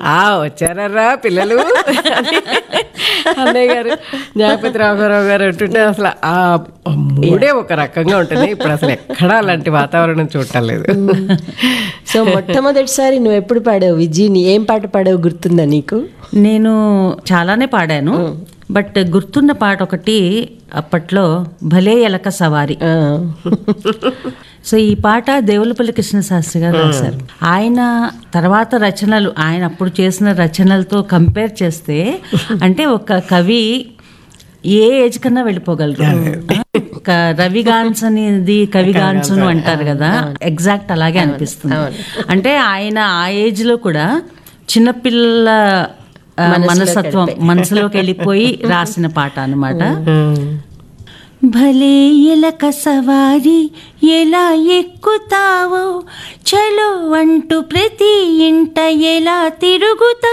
ఆ వచ్చారా పిల్లలు అని అన్నయ్య గారు న్యాయపతి రాఘవరావు గారు అంటుంటే అసలు ఆ మూడే ఒక రకంగా ఉంటుంది ఇప్పుడు అసలు ఎక్కడా అలాంటి వాతావరణం చూడటం లేదు సో మొట్టమొదటిసారి నువ్వు ఎప్పుడు పాడావు విజీని ఏం పాట పాడావు గుర్తుందా నీకు నేను చాలానే పాడాను బట్ గుర్తున్న పాట ఒకటి అప్పట్లో భలే ఎలక సవారి ఆ. సో ఈ పాట దేవులపల్లి కృష్ణశాస్త్రి గారు రాశారు ఆయన తర్వాత రచనలు ఆయన అప్పుడు చేసిన రచనలతో కంపేర్ చేస్తే అంటే ఒక కవి ఏ ఏజ్ కన్నా వెళ్ళిపోగలరు ఒక రవిగాన్స్ అనేది కవిగాన్సును అంటారు కదా ఎగ్జాక్ట్ అలాగే అనిపిస్తుంది అంటే ఆయన ఆ ఏజ్ లో కూడా చిన్నపిల్లల ఆ, మనస్తత్వం మనసులోకి వెళ్ళిపోయి రాసిన పాట అన్నమాట భలే ఎలక సవారి ఎలా ఎక్కుతావో చలో అంటూ ప్రతి ఇంట ఎలా తిరుగుతావు